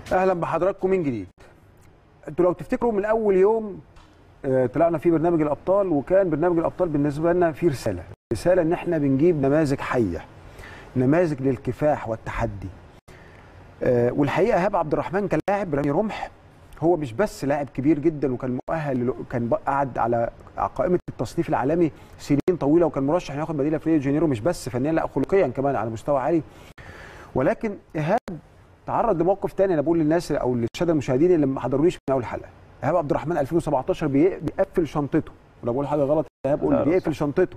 اهلا بحضراتكم من جديد انتوا لو تفتكروا من اول يوم آه، طلعنا فيه برنامج الابطال وكان برنامج الابطال بالنسبه لنا فيه رساله رساله ان احنا بنجيب نماذج حيه نماذج للكفاح والتحدي آه، والحقيقه ايهاب عبد الرحمن كلاعب رمي رمح هو مش بس لاعب كبير جدا وكان مؤهل ل- كان بقى قعد على قائمه التصنيف العالمي سنين طويله وكان مرشح انه ياخد مدينه في ريو دي جانيرو مش بس فنيا لا خلقيا كمان على مستوى عالي ولكن ايهاب تعرض لموقف تاني انا بقول للناس او للساده المشاهدين اللي ما حضرونيش من اول حلقه ايهاب عبد الرحمن 2017 بي- بيقفل شنطته ولو بقول حاجه غلط ايهاب قول لا، لي لا، بيقفل شنطته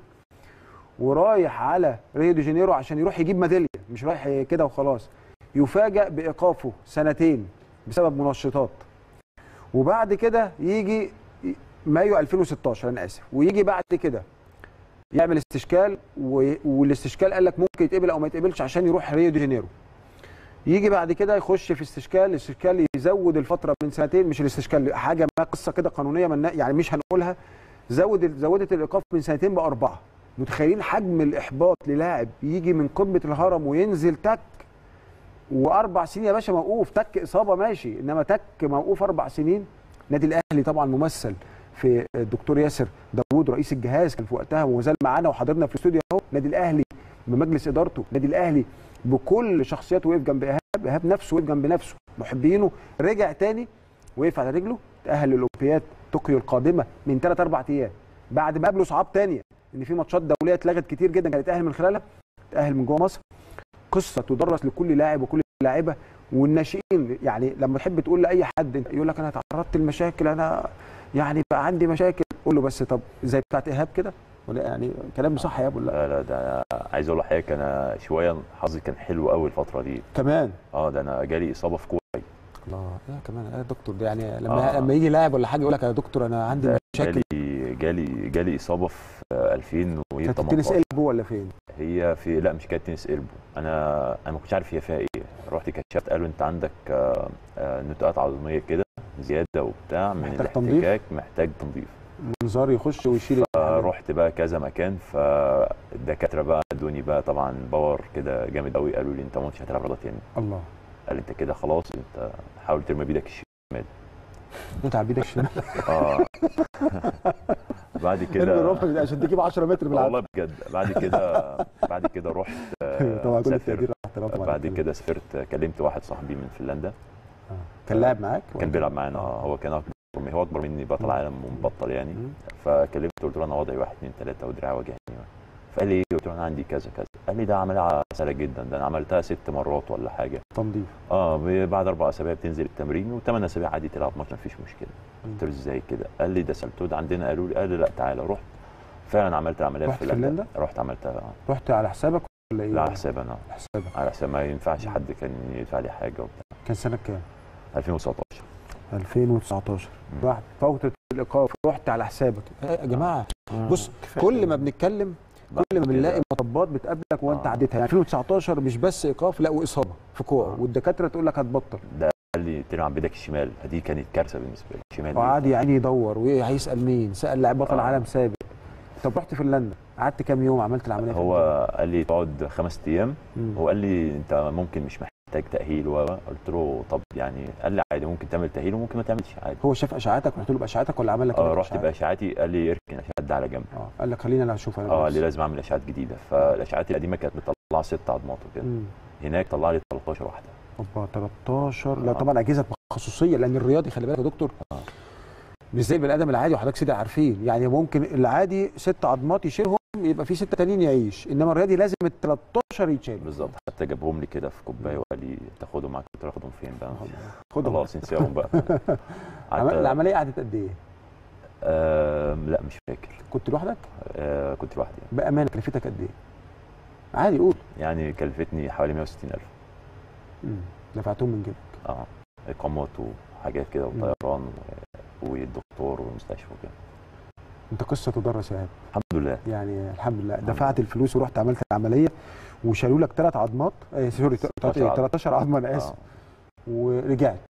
ورايح على ريو دي جانيرو عشان يروح يجيب ميداليه مش رايح كده وخلاص يفاجأ بايقافه سنتين بسبب منشطات وبعد كده يجي مايو 2016 انا اسف ويجي بعد كده يعمل استشكال و... والاستشكال قال لك ممكن يتقبل او ما يتقبلش عشان يروح ريو دي جانيرو يجي بعد كده يخش في استشكال الاستشكال يزود الفتره من سنتين مش الاستشكال حاجه ما قصه كده قانونيه من يعني مش هنقولها زود زودت الايقاف من سنتين باربعه متخيلين حجم الاحباط للاعب يجي من قمه الهرم وينزل تك واربع سنين يا باشا موقوف تك اصابه ماشي انما تك موقوف اربع سنين نادي الاهلي طبعا ممثل في الدكتور ياسر داوود رئيس الجهاز كان في وقتها وما زال معانا وحاضرنا في الاستوديو اهو نادي الاهلي بمجلس ادارته نادي الاهلي بكل شخصياته وقف جنب ايهاب ايهاب نفسه وقف جنب نفسه محبينه رجع تاني وقف على رجله تاهل للاولمبياد طوكيو القادمه من 3 4 ايام بعد ما قابله صعاب تانية ان في ماتشات دوليه اتلغت كتير جدا كان يتاهل من خلالها تاهل من جوه مصر قصه تدرس لكل لاعب وكل لاعبه والناشئين يعني لما تحب تقول لاي حد انت يقول لك انا تعرضت لمشاكل انا يعني بقى عندي مشاكل قول له بس طب زي بتاعت ايهاب كده ولا يعني كلام صح يا ابو لا لا لا ده انا عايز اقول لحضرتك انا شويه حظي كان حلو قوي الفتره دي كمان اه ده انا جالي اصابه في كوعي الله ايه كمان يا دكتور ده يعني لما آه. لما يجي لاعب ولا حاجه يقول لك يا دكتور انا عندي ده مشاكل جالي جالي جالي اصابه في آه، كانت التنس 2018 قلبه ولا فين؟ هي في لا مش كانت تنس قلبه انا انا ما كنتش عارف هي فيها ايه رحت كشفت قالوا انت عندك آه، آه، نتوءات عظميه كده زياده وبتاع من محتاج تنظيف؟ الاحتكاك محتاج تنظيف منظار يخش ويشيل الحاجات. رحت بقى كذا مكان فالدكاتره بقى ادوني بقى طبعا باور كده جامد قوي قالوا لي انت ما مش هتلعب رياضه تاني الله قال لي انت كده خلاص انت حاول ترمي بايدك الشمال متعب ايدك الشمال اه بعد كده الرمح عشان تجيب 10 متر بالعافيه والله بجد بعد كده بعد كده رحت آه، طبعا كل سافرت. التقدير واحترام طبعا بعد كده سافرت كلمت واحد صاحبي من فنلندا كان لاعب معاك كان بيلعب معانا آه، هو كان اكبر مني هو اكبر مني بطل مم. عالم ومبطل يعني مم. فكلمته قلت له انا وضعي واحد اثنين ثلاثه ودراعي واجعني فقال لي ايه قلت له انا عندي كذا كذا قال لي ده عمليه سهله جدا ده انا عملتها ست مرات ولا حاجه تنظيف اه ب- بعد اربع اسابيع بتنزل التمرين وثمان اسابيع عادي تلعب ماتش مفيش مشكله مم. قلت له ازاي كده قال لي ده سالته ده عندنا قالوا لي قال لي لا تعالى رحت فعلا عملت العمليه رحت في فنلندا فنلندا؟ رحت عملتها آه. رحت على حسابك ولا ايه؟ لا على حساب انا على حسابك على حساب ما ينفعش حد كان يدفع لي حاجه وبتاع كان سنه كام؟ 2019 2019 مم. رحت فتره الايقاف رحت على حسابك يا جماعه بص كل ما بنتكلم بعد كل ما كده- بنلاقي مطبات بتقابلك وانت آه. عديتها يعني 2019 مش بس ايقاف لا واصابه في كوع آه. والدكاتره تقول لك هتبطل ده قال لي تلعب بايدك الشمال فدي كانت كارثه بالنسبه لي الشمال دي. وقعد يا عيني يدور وهيسال مين سال لاعب بطل آه. عالم سابق طب رحت فنلندا قعدت كام يوم عملت العمليه هو قال لي تقعد خمس ايام مم. هو قال لي انت ممكن مش محتاج تاهيل و قلت له طب يعني قال لي عادي ممكن تعمل تاهيل وممكن ما تعملش عادي هو شاف اشعاعاتك رحت له باشعاعاتك ولا عمل لك اه إيه رحت بأشعاعات؟ باشعاعاتي قال لي اركن اشعات ده على جنب اه قال لك خليني انا اشوف انا اه قال بنفسي. لي لازم اعمل اشعات جديده فالاشعات القديمه كانت بتطلع ست عظمات وكده مم. هناك طلع لي 13 واحده اوبا 13 لا آه. طبعا اجهزه تخصصيه لان الرياضي خلي بالك يا دكتور آه. مش زي البني ادم العادي وحضرتك سيدي عارفين يعني ممكن العادي ست عظمات يشيلهم يبقى في سته تانيين يعيش انما الرياضي لازم ال 13 يتشال بالظبط حتى جابهم لي كده في كوبايه وقال لي تاخدهم معاك قلت له اخدهم فين بقى خدهم خلاص نسيهم بقى عمل- قعدت- العمليه قعدت قد ايه؟ آه لا مش فاكر كنت لوحدك؟ آه كنت لوحدي بامانه كلفتك قد ايه؟ عادي قول يعني كلفتني حوالي 160000 مم. دفعتهم من جيبك اه اقامات وحاجات كده مم. وطيران و- والدكتور والمستشفى وكده انت قصه تدرس يا هاب الحمد لله يعني الحمد لله دفعت الفلوس ورحت عملت العمليه وشالوا لك ثلاث عظمات آه سوري 13 13 عظمه انا اسف آه. ورجعت